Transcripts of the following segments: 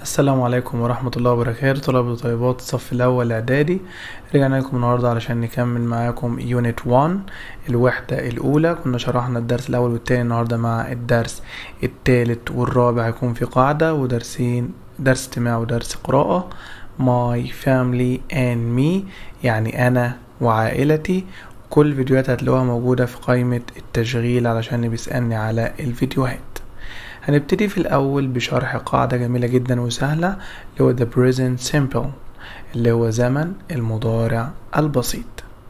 السلام عليكم ورحمة الله وبركاته طلاب وطالبات الصف الأول إعدادي رجعنا لكم النهاردة علشان نكمل معاكم يونت 1 الوحدة الأولى كنا شرحنا الدرس الأول والتاني النهاردة مع الدرس التالت والرابع هيكون في قاعدة ودرسين درس استماع ودرس قراءة my family and me يعني أنا وعائلتي كل الفيديوهات هتلاقوها موجودة في قائمة التشغيل علشان اللي بيسألني على الفيديوهات هنبتدي في الأول بشرح قاعدة جميلة جدا وسهلة اللي هو the present simple اللي هو زمن المضارع البسيط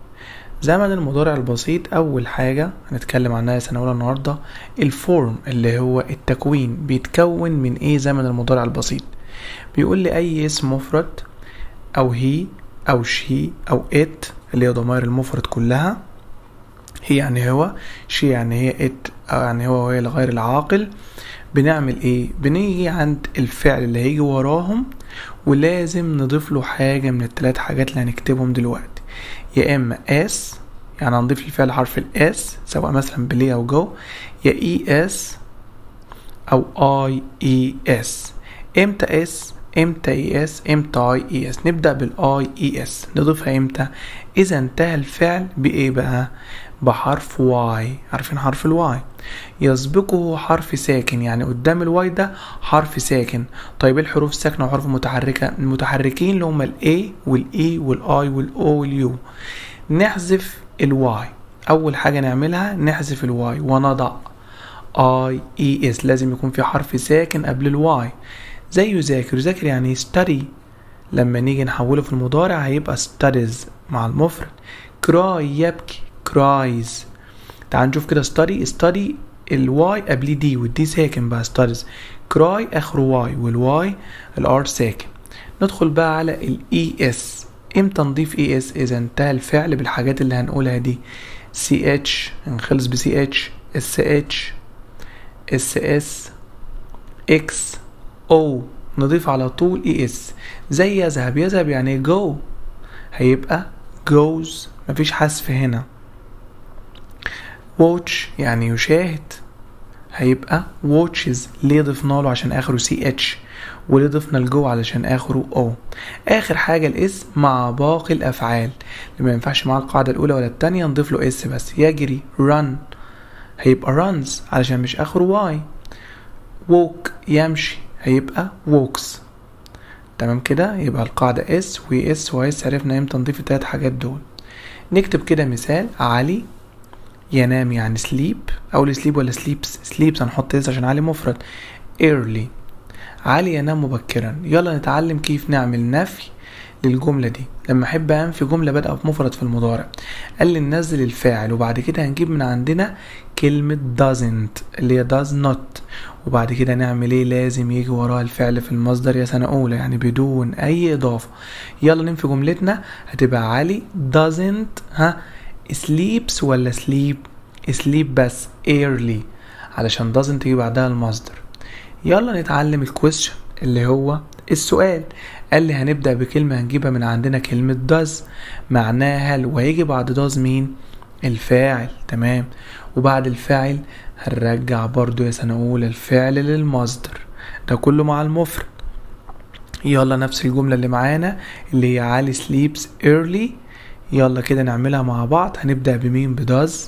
زمن المضارع البسيط أول حاجة هنتكلم عنها سنة أولى النهاردة الفورم اللي هو التكوين بيتكون من إيه زمن المضارع البسيط بيقول لي أي اسم مفرد أو هي أو شي أو إت اللي هي ضمائر المفرد كلها هي يعني هو شي يعني هي إت أو يعني هو وهي الغير العاقل بنعمل ايه بنيجي عند الفعل اللي هيجي وراهم ولازم نضيف له حاجة من التلات حاجات اللي هنكتبهم دلوقتي يا اما اس يعني هنضيف للفعل حرف الاس سواء مثلا بلي او جو يا اي اس او اي اي اس امتى اس امتى اي اس امتى اي اي اس نبدا بالاي اي اس نضيفها امتى اذا انتهى الفعل بايه بقى بحرف واي عارفين حرف الواي يسبقه حرف ساكن يعني قدام الواي ده حرف ساكن طيب الحروف الساكنة وحروف متحركة المتحركين اللي هما الاي والاي والاي والاو واليو نحذف الواي اول حاجة نعملها نحذف الواي ونضع اي اي اس لازم يكون في حرف ساكن قبل الواي زي يذاكر يذاكر يعني study لما نيجي نحوله في المضارع هيبقى studies مع المفرد كراي يبكي cries تعال نشوف كده study study الواي قبليه دي والدي ساكن بقى studies cry اخره واي والواي الار ساكن ندخل بقى على الاي اس امتى نضيف اي اس اذا انتهى الفعل بالحاجات اللي هنقولها دي سي اتش نخلص بسي اتش اس اتش اس اس اكس او نضيف على طول اي اس زي يذهب يذهب يعني جو هيبقى goes مفيش حذف هنا watch يعني يشاهد هيبقى watches ليه ضفنا له عشان اخره سي اتش وليه ضفنا الجو علشان اخره او اخر حاجه الاسم مع باقي الافعال اللي ما ينفعش مع القاعده الاولى ولا التانية نضيف له اس بس يجري run هيبقى runs علشان مش اخره واي walk يمشي هيبقى walks تمام كده يبقى القاعدة اس و اس و اس عرفنا امتى نضيف التلات حاجات دول نكتب كده مثال علي ينام يعني سليب اقول سليب ولا سليبس سليبس هنحط اس عشان علي مفرد early علي ينام مبكرا يلا نتعلم كيف نعمل نفي للجملة دي لما احب انفي جملة بادئة بمفرد في المضارع قال لي ننزل الفاعل وبعد كده هنجيب من عندنا كلمة doesn't اللي هي does not وبعد كده نعمل ايه لازم يجي وراها الفعل في المصدر يا سنة أولى يعني بدون أي إضافة يلا ننفي جملتنا هتبقى علي doesn't ها sleeps ولا sleep sleep بس early علشان doesn't تيجي بعدها المصدر يلا نتعلم الكويستشن اللي هو السؤال قال لي هنبدأ بكلمة هنجيبها من عندنا كلمة does معناها هل وهيجي بعد does مين الفاعل تمام وبعد الفاعل هنرجع برضو يا سنة أولى الفعل للمصدر ده كله مع المفرد يلا نفس الجملة اللي معانا اللي هي علي sleeps early يلا كده نعملها مع بعض هنبدأ بمين بداز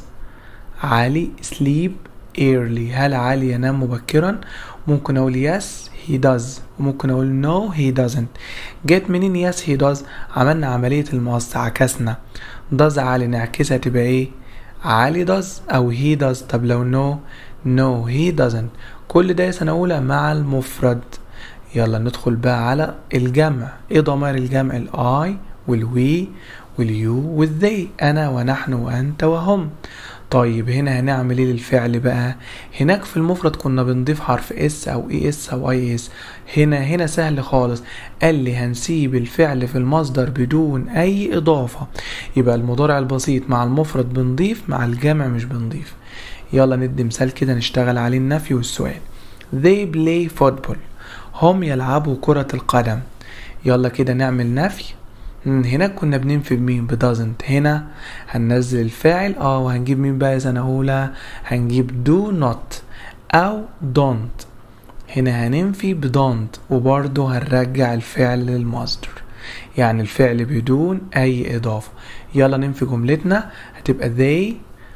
علي sleep early هل علي ينام مبكرا ممكن اقول yes he does وممكن اقول no he doesn't جت منين yes he does عملنا عملية المقص عكسنا does علي نعكسها تبقى ايه علي does او he does طب لو no no he doesn't كل ده سنة أولى مع المفرد يلا ندخل بقى على الجمع ايه ضمائر الجمع الاي والوي واليو والذي انا ونحن وانت وهم طيب هنا هنعمل ايه للفعل بقى هناك في المفرد كنا بنضيف حرف اس او اي اس او اي اس هنا هنا سهل خالص قال لي هنسيب الفعل في المصدر بدون اي اضافة يبقى المضارع البسيط مع المفرد بنضيف مع الجمع مش بنضيف يلا ندي مثال كده نشتغل عليه النفي والسؤال they play football هم يلعبوا كرة القدم يلا كده نعمل نفي هناك كنا بننفي بمين بدازنت هنا هننزل الفاعل اه وهنجيب مين بقى يا سنة أولى هنجيب do not أو don't هنا هننفي بدونت وبرضه هنرجع الفعل للمصدر يعني الفعل بدون أي إضافة يلا ننفي جملتنا هتبقى they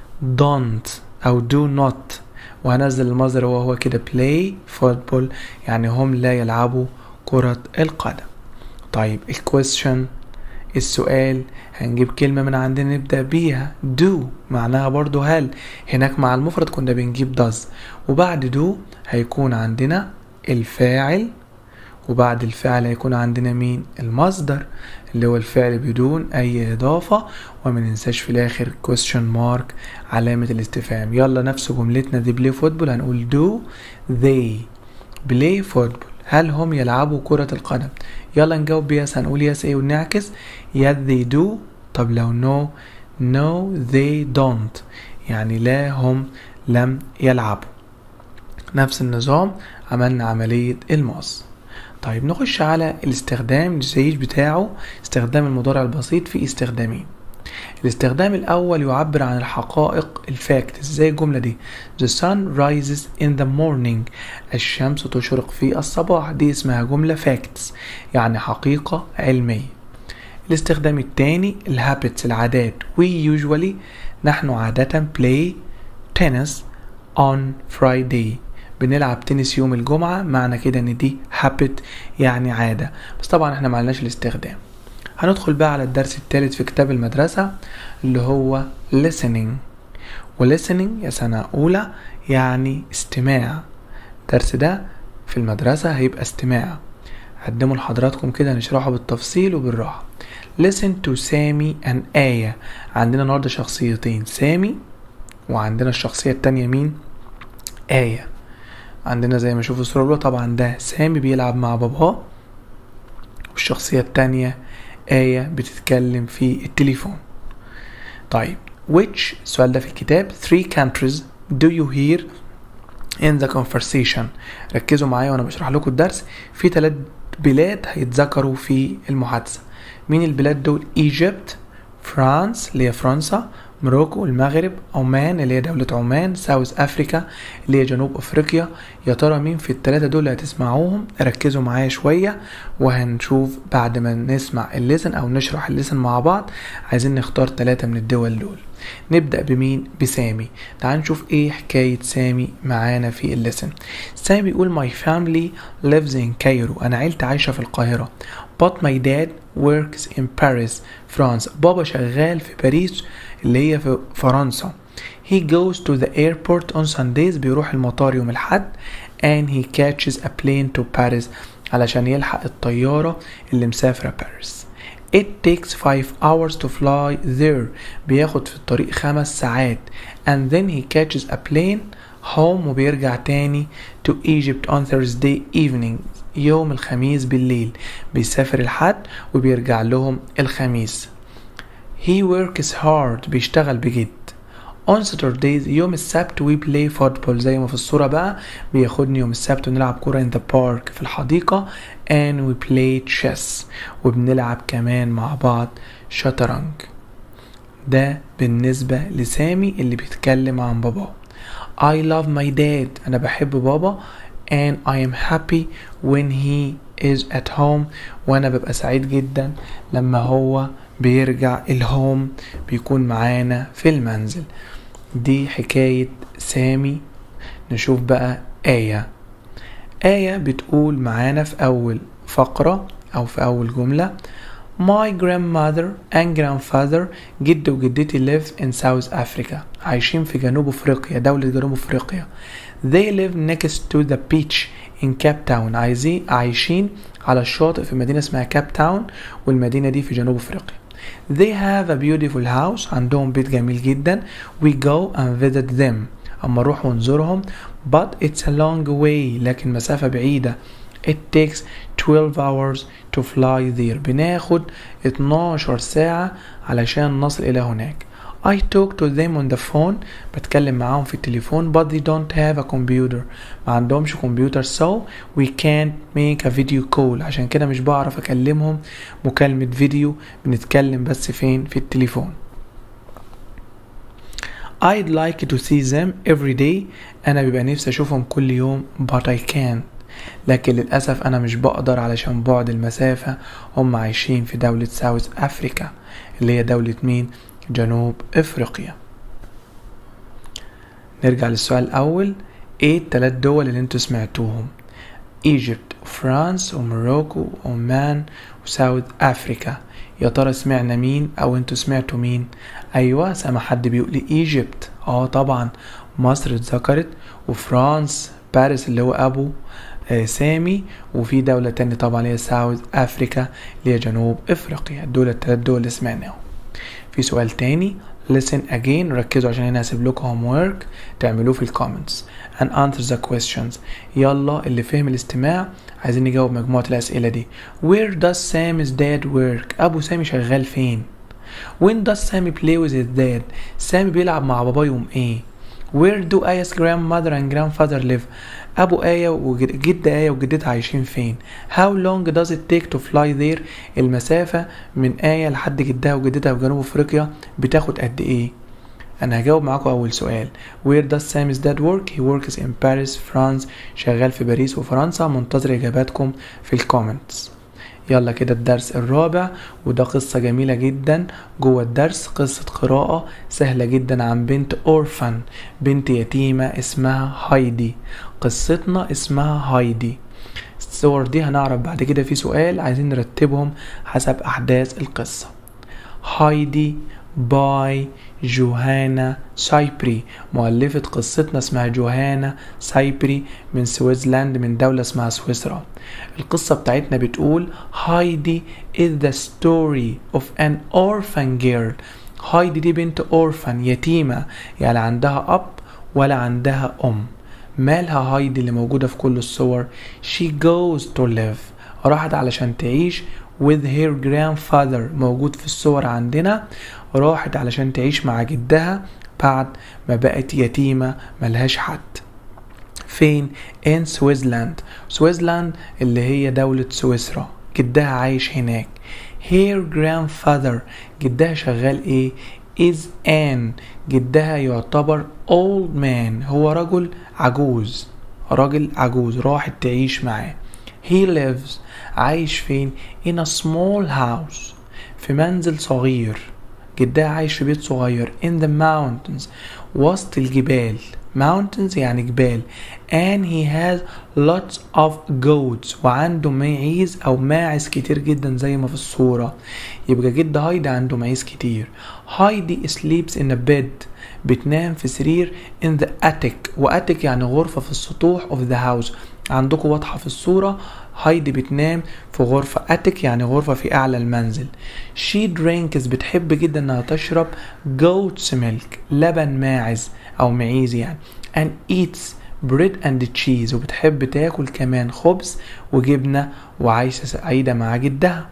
don't أو do not وهنزل المصدر وهو كده play football يعني هم لا يلعبوا كرة القدم طيب الكويستشن السؤال هنجيب كلمة من عندنا نبدأ بيها do معناها برضو هل هناك مع المفرد كنا بنجيب does وبعد do هيكون عندنا الفاعل وبعد الفعل هيكون عندنا مين المصدر اللي هو الفعل بدون اي اضافة وما ننساش في الاخر question mark علامة الاستفهام يلا نفس جملتنا دي بلاي فوتبول هنقول do they play football هل هم يلعبوا كرة القدم يلا نجاوب يس هنقول يس ايه ونعكس yes they do طب لو no no they don't يعني لا هم لم يلعبوا نفس النظام عملنا عملية الماس طيب نخش على الاستخدام الزيج بتاعه استخدام المضارع البسيط في استخدامين الاستخدام الأول يعبر عن الحقائق الفاكت زي الجملة دي The sun rises in the morning الشمس تشرق في الصباح دي اسمها جملة facts يعني حقيقة علمية الاستخدام الثاني الهابتس العادات we usually نحن عادة play tennis on Friday بنلعب تنس يوم الجمعة معنى كده ان دي habit يعني عادة بس طبعا احنا معلناش الاستخدام هندخل بقى على الدرس الثالث في كتاب المدرسة اللي هو listening و listening يا سنة أولى يعني استماع الدرس ده في المدرسة هيبقى استماع هقدمه لحضراتكم كده نشرحه بالتفصيل وبالراحة listen to سامي and آية عندنا النهاردة شخصيتين سامي وعندنا الشخصية التانية مين آية عندنا زي ما شوفوا الصورة الأولى طبعا ده سامي بيلعب مع باباه والشخصية التانية آية بتتكلم في التليفون طيب which السؤال ده في الكتاب three countries do you hear in the conversation ركزوا معايا وانا بشرح لكم الدرس في ثلاث بلاد هيتذكروا في المحادثة مين البلاد دول ايجيبت فرانس اللي هي فرنسا موروكو المغرب عمان اللي هي دولة عمان ساوث افريكا اللي هي جنوب افريقيا يا ترى مين في التلاتة دول اللي هتسمعوهم ركزوا معايا شوية وهنشوف بعد ما نسمع الليسن او نشرح الليسن مع بعض عايزين نختار تلاتة من الدول دول نبدأ بمين بسامي تعال نشوف ايه حكاية سامي معانا في الليسن سامي بيقول my family lives in Cairo انا عيلتي عايشة في القاهرة but my dad works in Paris France بابا شغال في باريس اللي هي في فرنسا he goes to the airport on Sundays بيروح المطار يوم الحد and he catches a plane to Paris علشان يلحق الطيارة اللي مسافرة باريس It takes five hours to fly there بياخد في الطريق خمس ساعات and then he catches a plane home وبيرجع تاني to Egypt on Thursday evening يوم الخميس بالليل بيسافر الحد وبيرجع لهم الخميس He works hard بيشتغل بجد On Saturdays يوم السبت we play football زي ما في الصورة بقى بياخدني يوم السبت ونلعب كورة in the park في الحديقة and we play chess وبنلعب كمان مع بعض شطرنج ده بالنسبة لسامي اللي بيتكلم عن باباه I love my dad أنا بحب بابا and I am happy when he is at home وأنا ببقى سعيد جدا لما هو بيرجع الهوم بيكون معانا في المنزل دي حكاية سامي نشوف بقى آية آية بتقول معانا في أول فقرة أو في أول جملة My grandmother and grandfather جد وجدتي live in South Africa عايشين في جنوب أفريقيا دولة جنوب أفريقيا They live next to the beach in Cape Town عايزين عايشين على الشاطئ في مدينة اسمها كاب تاون والمدينة دي في جنوب أفريقيا They have a beautiful house عندهم بيت جميل جدا We go and visit them أما نروح ونزورهم But it's a long way لكن مسافة بعيدة It takes 12 hours to fly there بناخد 12 ساعة علشان نصل إلى هناك I talk to them on the phone بتكلم معاهم في التليفون but they don't have a computer ما عندهمش كمبيوتر so we can't make a video call عشان كده مش بعرف أكلمهم مكالمة فيديو بنتكلم بس فين في التليفون I'd like to see them every day أنا بيبقى نفسي أشوفهم كل يوم but I can't لكن للأسف أنا مش بقدر علشان بعد المسافة هم عايشين في دولة ساوث أفريكا اللي هي دولة مين؟ جنوب أفريقيا نرجع للسؤال الأول ايه التلات دول اللي انتوا سمعتوهم ايجيبت وفرانس وموروكو وعمان وساوث افريكا يا ترى سمعنا مين او انتوا سمعتوا مين ايوه سمع حد بيقول لي ايجيبت اه طبعا مصر اتذكرت وفرانس باريس اللي هو ابو آه سامي وفي دولة تانية طبعا اللي هي ساوث افريكا اللي هي جنوب افريقيا دول التلات دول اللي سمعناهم في سؤال تاني listen again ركزوا عشان هنا هسيب لكم homework تعملوه في الكومنتس and answer the questions يلا اللي فهم الاستماع عايزين نجاوب مجموعة الأسئلة دي Where does Sam's dad work أبو سامي شغال فين When does Sammy play with his dad سامي بيلعب مع باباه يوم ايه Where do Aya's grandmother and grandfather live أبو آية وجد آية وجدتها عايشين فين How long does it take to fly there المسافة من آية لحد جدها وجدتها في جنوب أفريقيا بتاخد قد إيه أنا هجاوب معاكم أول سؤال Where does Sam's dad work? He works in Paris, France شغال في باريس وفرنسا منتظر إجاباتكم في الكومنتس يلا كده الدرس الرابع وده قصة جميلة جدا جوه الدرس قصة قراءة سهلة جدا عن بنت أورفان بنت يتيمة اسمها هايدي قصتنا اسمها هايدي الصور دي هنعرف بعد كده في سؤال عايزين نرتبهم حسب أحداث القصة هايدي باي جوهانا سايبري مؤلفة قصتنا اسمها جوهانا سايبري من سويسلاند من دولة اسمها سويسرا القصة بتاعتنا بتقول هايدي is the story of an orphan girl هايدي دي بنت أورفان يتيمة يعني عندها أب ولا عندها أم مالها هايدي اللي موجودة في كل الصور she goes to live راحت علشان تعيش with her grandfather موجود في الصور عندنا راحت علشان تعيش مع جدها بعد ما بقت يتيمة ملهاش حد فين in سويسلاند سويسلاند اللي هي دولة سويسرا جدها عايش هناك her grandfather جدها شغال ايه is an جدها يعتبر old man هو رجل عجوز راجل عجوز راحت تعيش معاه he lives عايش فين in a small house في منزل صغير جدها عايش في بيت صغير in the mountains وسط الجبال mountains يعني جبال and he has lots of goats وعنده معيز او ماعز كتير جدا زي ما في الصورة يبقى جد هايدي عنده معيز كتير هايدي sleeps in a bed بتنام في سرير in the attic واتك يعني غرفة في السطوح of the house عندكم واضحة في الصورة هايدي بتنام في غرفة أتك يعني غرفة في أعلى المنزل she drinks بتحب جدا إنها تشرب goat's milk لبن ماعز أو معيز يعني and eats bread and cheese وبتحب تاكل كمان خبز وجبنة وعايشة سعيدة مع جدها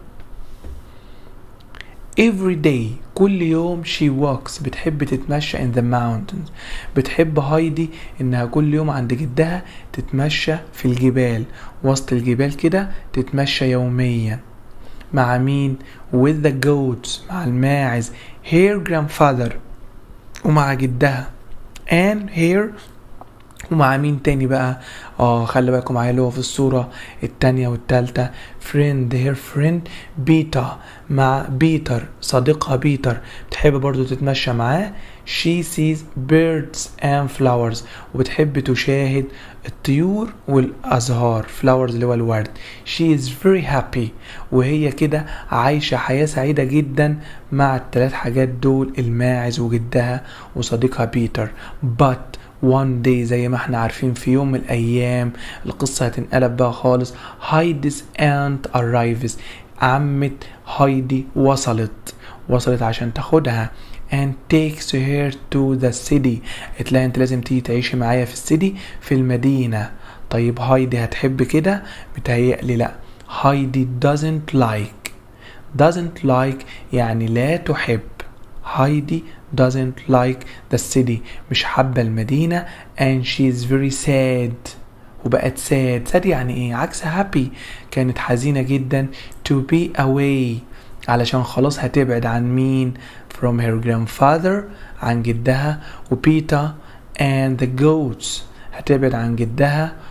every day كل يوم she walks بتحب تتمشى in the mountains بتحب هايدي انها كل يوم عند جدها تتمشى في الجبال وسط الجبال كده تتمشى يوميا مع مين with the goats مع الماعز her grandfather ومع جدها and her ومع مين تاني بقى اه خلي بالكم معايا اللي هو في الصورة التانية والتالتة friend her friend بيتا مع بيتر صديقها بيتر بتحب برضو تتمشى معاه she sees birds and flowers وبتحب تشاهد الطيور والأزهار flowers اللي هو الورد she is very happy وهي كده عايشة حياة سعيدة جدا مع الثلاث حاجات دول الماعز وجدها وصديقها بيتر but one day زي ما احنا عارفين في يوم من الايام القصة هتنقلب بقى خالص هايدي's aunt arrives عمة هايدي وصلت وصلت عشان تاخدها and takes her to the city قالت لها انت لازم تيجي تعيشي معايا في السيتي في المدينة طيب هايدي هتحب كده متهيألي لا هايدي doesn't like doesn't like يعني لا تحب هايدي doesn't like the city مش حابة المدينة and she is very sad وبقت sad sad يعني ايه عكس happy كانت حزينة جدا to be away علشان خلاص هتبعد عن مين from her grandfather عن جدها وبيتا and the goats هتبعد عن جدها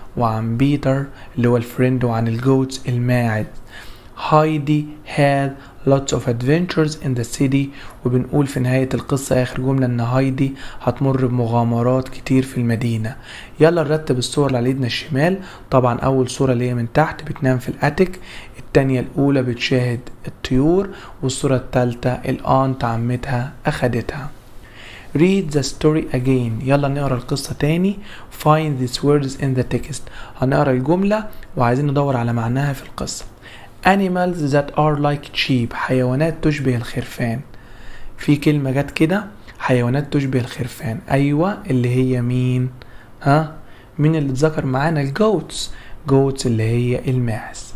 وعن بيتر اللي هو الفريند وعن الجوتس الماعز هايدي had lots of adventures in the city وبنقول في نهاية القصة آخر جملة إن هايدي هتمر بمغامرات كتير في المدينة يلا نرتب الصور اللي على ايدنا الشمال طبعا أول صورة اللي هي من تحت بتنام في الأتيك التانية الأولى بتشاهد الطيور والصورة التالتة الأنت عمتها أخدتها Read the story again يلا نقرا القصة تاني Find these words in the text هنقرا الجملة وعايزين ندور على معناها في القصة Animals that are like sheep حيوانات تشبه الخرفان في كلمة جت كده حيوانات تشبه الخرفان أيوة اللي هي مين ها مين اللي اتذكر معانا الجوتس جوتس اللي هي الماعز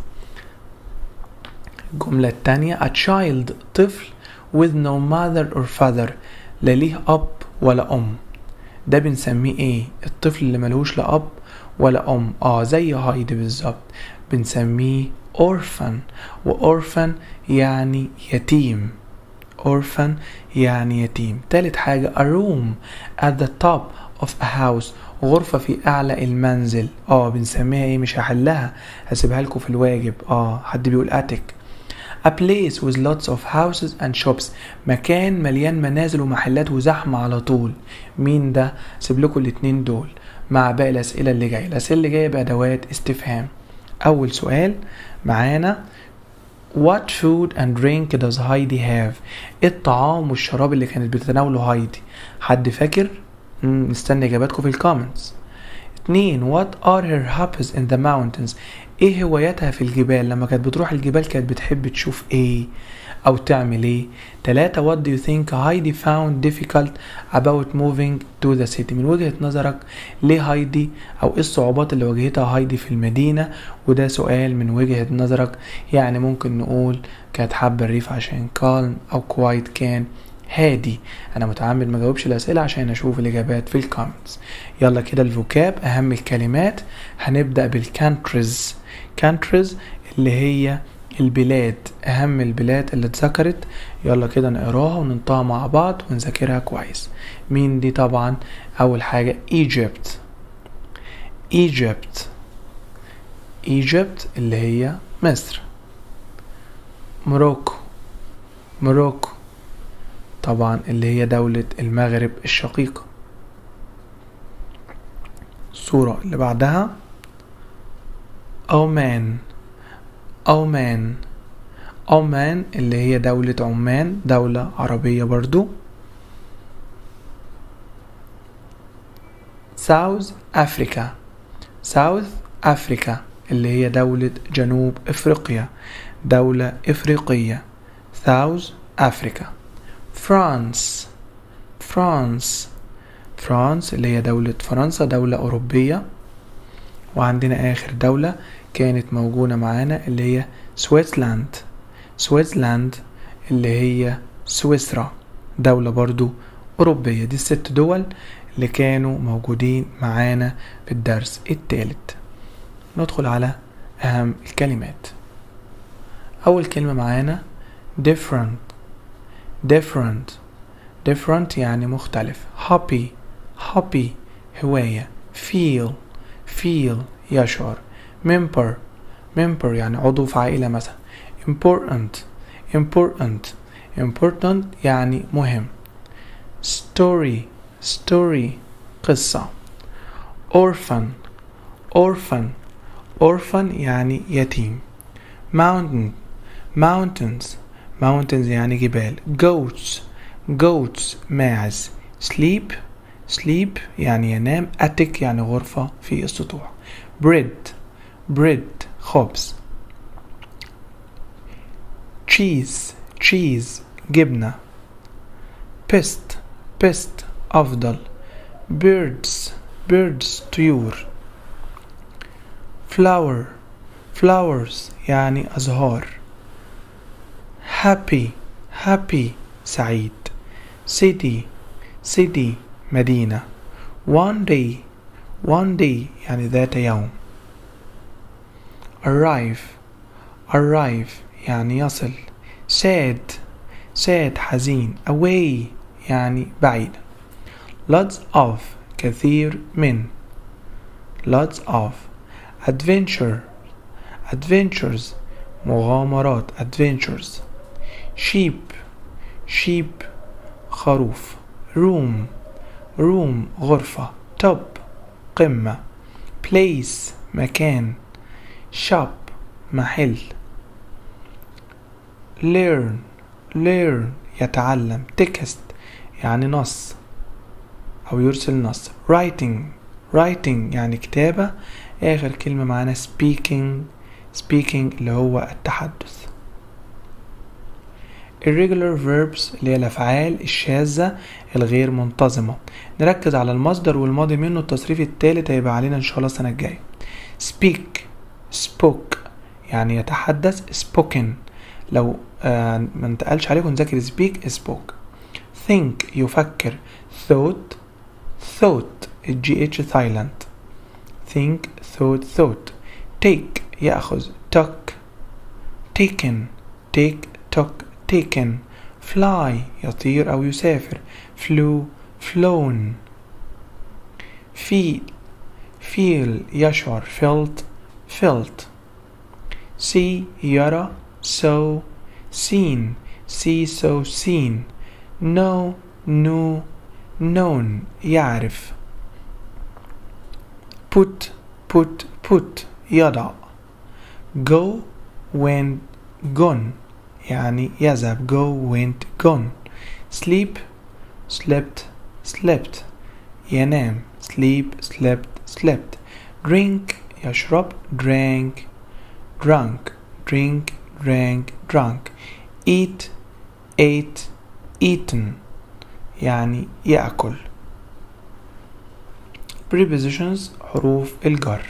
الجملة التانية a child طفل with no mother or father لا ليه أب ولا أم ده بنسميه ايه الطفل اللي ملهوش لا أب ولا أم اه زي هايدي بالظبط بنسميه orphan وأورفن يعني يتيم orphan يعني يتيم تالت حاجة a room at the top of a house غرفة في أعلى المنزل اه بنسميها ايه مش هحلها هسيبها لكم في الواجب اه حد بيقول attic A place with lots of houses and shops مكان مليان منازل ومحلات وزحمة على طول مين ده؟ سيب لكم الاتنين دول مع باقي الأسئلة اللي جاية الأسئلة اللي جاية بأدوات استفهام أول سؤال معانا What food and drink does Heidi have؟ ايه الطعام والشراب اللي كانت بتتناوله هايدي؟ حد فاكر؟ مم، مستني إجاباتكم في الكومنتس اتنين What are her hobbies in the mountains؟ ايه هواياتها في الجبال لما كانت بتروح الجبال كانت بتحب تشوف ايه او تعمل ايه تلاتة what do you think هايدي found difficult about moving to the city من وجهة نظرك ليه هايدي او ايه الصعوبات اللي واجهتها هايدي في المدينة وده سؤال من وجهة نظرك يعني ممكن نقول كانت حابة الريف عشان calm او quiet كان هادي انا متعمد ما جاوبش الاسئله عشان اشوف الاجابات في الكومنتس يلا كده الفوكاب اهم الكلمات هنبدا بالكانتريز كانتريز اللي هي البلاد اهم البلاد اللي اتذكرت يلا كده نقراها وننطقها مع بعض ونذاكرها كويس مين دي طبعا اول حاجه ايجيبت ايجيبت ايجيبت اللي هي مصر موروكو موروكو طبعا اللي هي دولة المغرب الشقيقة الصورة اللي بعدها عمان عمان عمان اللي هي دولة عمان دولة عربية برضو ساوث أفريكا ساوث أفريكا اللي هي دولة جنوب أفريقيا دولة إفريقية ساوث أفريكا فرانس فرانس فرانس اللي هي دولة فرنسا دولة أوروبية وعندنا آخر دولة كانت موجودة معانا اللي هي سويسلاند سويسلاند اللي هي سويسرا دولة برضو أوروبية دي الست دول اللي كانوا موجودين معانا في الدرس التالت ندخل على أهم الكلمات أول كلمة معانا different different different يعني مختلف happy happy هواية feel feel يشعر member member يعني عضو في عائلة مثلا important important important يعني مهم story story قصة orphan orphan orphan يعني يتيم mountain mountains mountains يعني جبال goats goats ماعز sleep sleep يعني ينام attic يعني غرفة في السطوح bread bread خبز cheese cheese جبنة pest pest أفضل birds birds طيور flower flowers يعني أزهار happy happy سعيد city city مدينة one day one day يعني ذات يوم arrive arrive يعني يصل sad sad حزين away يعني بعيد lots of كثير من lots of adventure adventures مغامرات adventures sheep sheep خروف room room غرفة top قمة place مكان shop محل learn learn يتعلم text يعني نص أو يرسل نص writing writing يعني كتابة آخر كلمة معانا speaking speaking اللي هو التحدث irregular verbs اللي هي الأفعال الشاذة الغير منتظمة نركز على المصدر والماضي منه التصريف التالت هيبقى علينا إن شاء الله السنة الجاية speak spoke يعني يتحدث spoken لو آه ما انتقلش عليكم نذاكر speak spoke think يفكر thought thought الجي اتش silent think thought thought take يأخذ took taken take took taken fly يطير أو يسافر flew flown feel feel يشعر felt felt see يرى so seen see so seen know knew known يعرف put put put يضع go went gone يعني يذهب go went gone sleep slept slept ينام sleep slept slept drink يشرب drank drunk drink drank drunk eat ate eaten يعني يأكل prepositions حروف الجر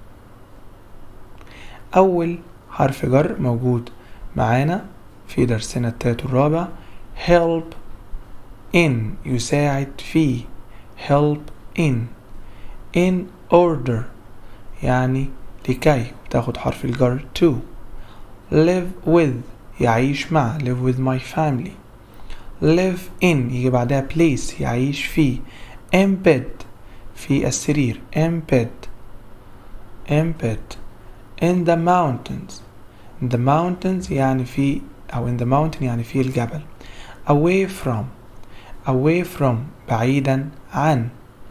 أول حرف جر موجود معانا في درسنا التالت والرابع help in يساعد في help in in order يعني لكي تاخد حرف الجر to live with يعيش مع live with my family live in يجي بعدها place يعيش فيه embed في السرير embed embed in the mountains in the mountains يعني في أو in the mountain يعني في الجبل away from away from بعيدا عن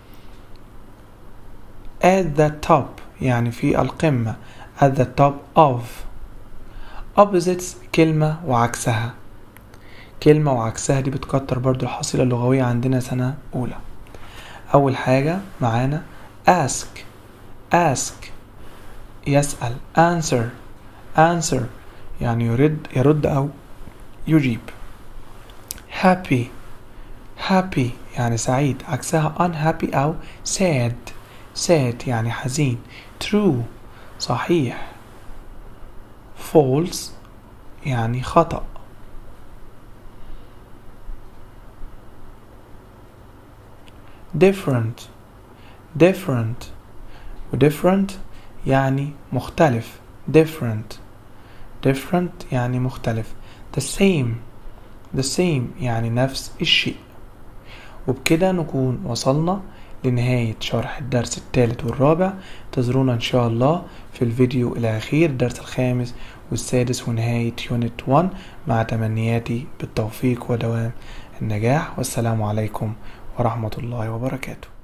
at the top يعني في القمة at the top of opposites كلمة وعكسها كلمة وعكسها دي بتكتر برضو الحصيلة اللغوية عندنا سنة أولى أول حاجة معانا ask ask يسأل answer answer يعني يرد يرد أو يجيب happy happy يعني سعيد عكسها unhappy أو sad sad يعني حزين true صحيح false يعني خطأ different different و different يعني مختلف different different يعني مختلف the same the same يعني نفس الشيء وبكده نكون وصلنا لنهاية شرح الدرس الثالث والرابع انتظرونا إن شاء الله في الفيديو الأخير الدرس الخامس والسادس ونهاية يونت 1 مع تمنياتي بالتوفيق ودوام النجاح والسلام عليكم ورحمة الله وبركاته